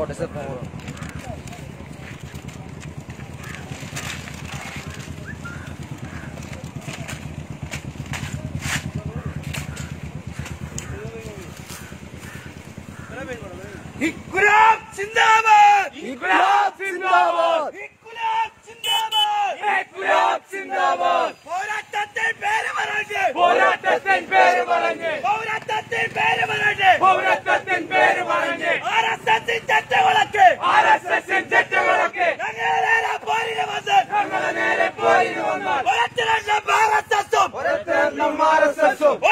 ഇൻകുലാബ് സിന്ദാബാദ് ഇൻകുലാബ് സിന്ദാബാദ് ഇൻകുലാബ് സിന്ദാബാദ് ഇൻകുലാബ് സിന്ദാബാദ് പോരാട്ടത്തിൽ പേര് പറഞ്ഞ് പോരാട്ടത്തിൻ പേര് പറഞ്ഞ് പൗരത്വത്തിൽ പേര് പറഞ്ഞ് പൗരത്വത്തിൻ പേര് പറഞ്ഞ് ആർ എസ് എസ് തെറ്റുകളൊക്കെ ആർ എസ് എസിൻ തെറ്റുകളൊക്കെ ഞങ്ങളെ പോരിന് വന്ന് ഞങ്ങളുടെ നേരെ പോയിന് വന്നാൽ ഒരത്തിരണ്ട് ആർ എസ് എസും ഒരൊറ്റ ആർ എസ് എസും